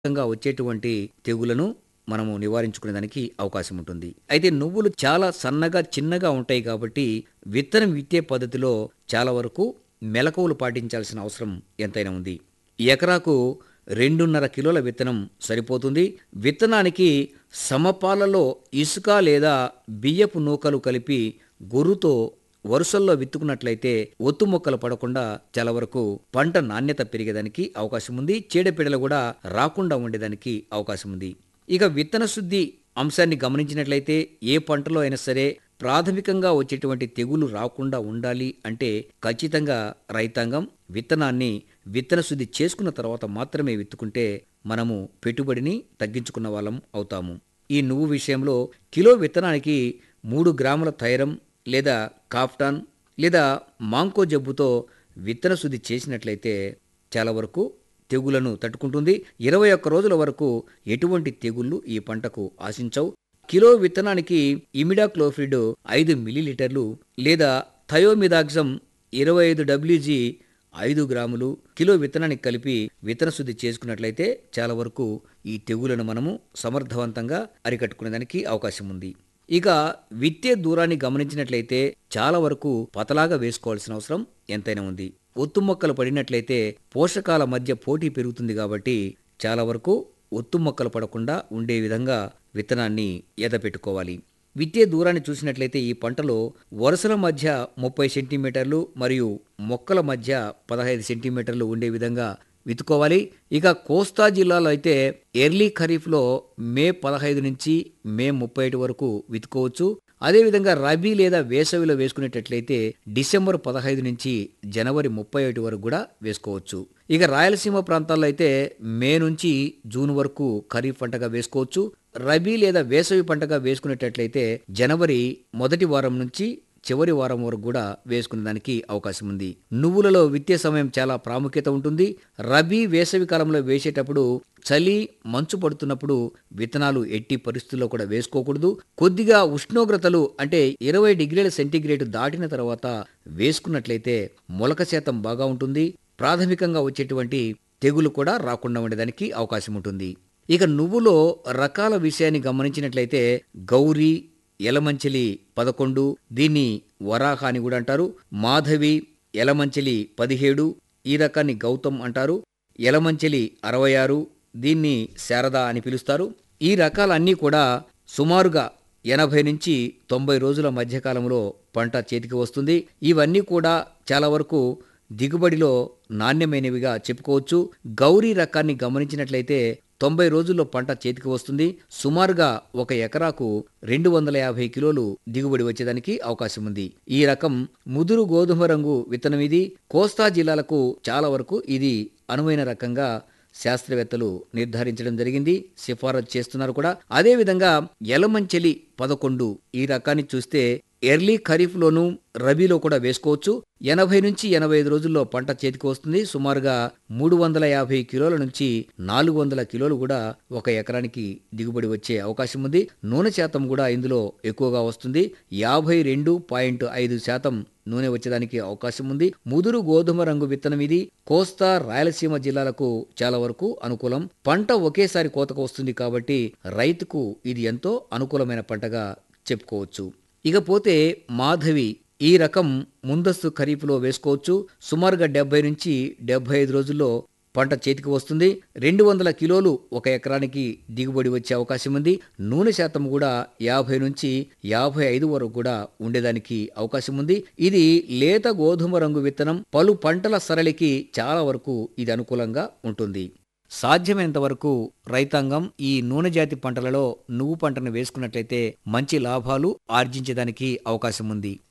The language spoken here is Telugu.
ప్రాథమికంగా వచ్చేటువంటి తెగులను మనము నివారించుకునేదానికి అవకాశం ఉంటుంది అయితే నువ్వులు చాలా సన్నగా చిన్నగా ఉంటాయి కాబట్టి విత్తనం విత్తే పద్ధతిలో చాలా వరకు మెలకువలు పాటించాల్సిన అవసరం ఎంతైనా ఉంది ఎకరాకు రెండున్నర కిలోల విత్తనం సరిపోతుంది విత్తనానికి సమపాలలో ఇసుక లేదా బియ్యపు నూకలు కలిపి గొర్రుతో వరుసల్లో విత్తుకున్నట్లయితే ఒత్తు మొక్కలు పడకుండా చాలా వరకు పంట నాణ్యత పెరిగేదానికి అవకాశం ఉంది చీడపీడలు కూడా రాకుండా ఉండేదానికి అవకాశం ఉంది ఇక విత్తన శుద్ధి అంశాన్ని గమనించినట్లయితే ఏ పంటలో అయినా సరే ప్రాథమికంగా వచ్చేటువంటి తెగులు రాకుండా ఉండాలి అంటే ఖచ్చితంగా రైతాంగం విత్తనాన్ని విత్తన శుద్ధి చేసుకున్న తర్వాత మాత్రమే విత్తుకుంటే మనము పెట్టుబడిని తగ్గించుకున్న వాళ్ళం అవుతాము ఈ నువ్వు విషయంలో కిలో విత్తనానికి మూడు గ్రాముల థైరం లేదా కాఫ్టాన్ లేదా మాంకో జబ్బుతో విత్తన శుద్ధి చేసినట్లయితే చాలా వరకు తెగులను తట్టుకుంటుంది ఇరవై ఒక్క రోజుల వరకు ఎటువంటి తెగుళ్ళు ఈ పంటకు ఆశించవు కిలో విత్తనానికి ఇమిడాక్లోఫ్రిడ్ ఐదు మిల్లీలీటర్లు లేదా థయోమిదాక్సమ్ ఇరవై ఐదు డబ్ల్యూజీ ఐదు గ్రాములు కిలో విత్తనానికి కలిపి విత్తన శుద్ధి చేసుకున్నట్లయితే చాలా వరకు ఈ తెగులను మనము సమర్థవంతంగా అరికట్టుకునేదానికి అవకాశం ఉంది ఇక విత్తే దూరాన్ని గమనించినట్లయితే చాలా వరకు పతలాగా వేసుకోవాల్సిన అవసరం ఎంతైనా ఉంది ఒత్తు మొక్కలు పడినట్లయితే పోషకాల మధ్య పోటీ పెరుగుతుంది కాబట్టి చాలా వరకు ఒత్తు మొక్కలు పడకుండా ఉండే విధంగా విత్తనాన్ని ఎదపెట్టుకోవాలి విత్తే దూరాన్ని చూసినట్లయితే ఈ పంటలో వరుసల మధ్య ముప్పై సెంటీమీటర్లు మరియు మొక్కల మధ్య పదహైదు సెంటీమీటర్లు ఉండే విధంగా విత్తుకోవాలి ఇక కోస్తా జిల్లాలో అయితే ఎర్లీ ఖరీఫ్లో మే పదహైదు నుంచి మే ముప్పై ఒకటి వరకు విత్తుకోవచ్చు అదేవిధంగా రబీ లేదా వేసవిలో వేసుకునేటట్లయితే డిసెంబర్ పదహైదు నుంచి జనవరి ముప్పై ఒకటి వరకు కూడా వేసుకోవచ్చు ఇక రాయలసీమ ప్రాంతాల్లో అయితే మే నుంచి జూన్ వరకు ఖరీఫ్ పంటగా వేసుకోవచ్చు రబీ లేదా వేసవి పంటగా వేసుకునేటట్లయితే జనవరి మొదటి వారం నుంచి చివరి వారం వరకు కూడా వేసుకునే దానికి అవకాశం ఉంది నువ్వులలో విత్తే సమయం చాలా ప్రాముఖ్యత ఉంటుంది రబీ వేసవి కాలంలో వేసేటప్పుడు చలి మంచు పడుతున్నప్పుడు విత్తనాలు ఎట్టి పరిస్థితుల్లో కూడా వేసుకోకూడదు కొద్దిగా ఉష్ణోగ్రతలు అంటే ఇరవై డిగ్రీల సెంటీగ్రేడ్ దాటిన తర్వాత వేసుకున్నట్లయితే మొలక శాతం బాగా ఉంటుంది ప్రాథమికంగా వచ్చేటువంటి తెగులు కూడా రాకుండా ఉండేదానికి అవకాశం ఉంటుంది ఇక నువ్వులో రకాల విషయాన్ని గమనించినట్లయితే గౌరీ ఎలమంచిలి పదకొండు దీన్ని వరాహ అని కూడా అంటారు మాధవి ఎలమంచిలి పదిహేడు ఈ రకాన్ని గౌతమ్ అంటారు ఎలమంచిలి అరవై ఆరు దీన్ని శారద అని పిలుస్తారు ఈ రకాలన్నీ కూడా సుమారుగా ఎనభై నుంచి తొంభై రోజుల మధ్యకాలంలో పంట చేతికి వస్తుంది ఇవన్నీ కూడా చాలా వరకు దిగుబడిలో నాణ్యమైనవిగా చెప్పుకోవచ్చు గౌరీ రకాన్ని గమనించినట్లయితే తొంభై రోజుల్లో పంట చేతికి వస్తుంది సుమారుగా ఒక ఎకరాకు రెండు వందల యాభై కిలోలు దిగుబడి వచ్చేదానికి అవకాశం ఉంది ఈ రకం ముదురు గోధుమ రంగు విత్తనం ఇది కోస్తా జిల్లాలకు చాలా వరకు ఇది అనువైన రకంగా శాస్త్రవేత్తలు నిర్ధారించడం జరిగింది సిఫారసు చేస్తున్నారు కూడా అదేవిధంగా ఎలమంచెలి పదకొండు ఈ రకాన్ని చూస్తే ఎర్లీ ఖరీఫ్లోను రబీలో కూడా వేసుకోవచ్చు ఎనభై నుంచి ఎనభై ఐదు రోజుల్లో పంట చేతికి వస్తుంది సుమారుగా మూడు వందల యాభై కిలోల నుంచి నాలుగు వందల కిలోలు కూడా ఒక ఎకరానికి దిగుబడి వచ్చే అవకాశం ఉంది నూనె శాతం కూడా ఇందులో ఎక్కువగా వస్తుంది యాభై రెండు పాయింట్ ఐదు శాతం నూనె వచ్చేదానికి అవకాశం ఉంది ముదురు గోధుమ రంగు విత్తనం ఇది కోస్తా రాయలసీమ జిల్లాలకు చాలా వరకు అనుకూలం పంట ఒకేసారి కోతకు వస్తుంది కాబట్టి రైతుకు ఇది ఎంతో అనుకూలమైన పంటగా చెప్పుకోవచ్చు ఇకపోతే మాధవి ఈ రకం ముందస్తు ఖరీఫ్లో వేసుకోవచ్చు సుమారుగా డెబ్బై నుంచి డెబ్బై ఐదు రోజుల్లో పంట చేతికి వస్తుంది రెండు వందల కిలోలు ఒక ఎకరానికి దిగుబడి వచ్చే అవకాశం ఉంది నూనె శాతం కూడా యాభై నుంచి యాభై ఐదు వరకు కూడా ఉండేదానికి అవకాశం ఉంది ఇది లేత గోధుమ రంగు విత్తనం పలు పంటల సరళికి చాలా వరకు ఇది అనుకూలంగా ఉంటుంది సాధ్యమైనంత వరకు రైతాంగం ఈ నూనె జాతి పంటలలో నువ్వు పంటను వేసుకున్నట్లయితే మంచి లాభాలు ఆర్జించేదానికి అవకాశం ఉంది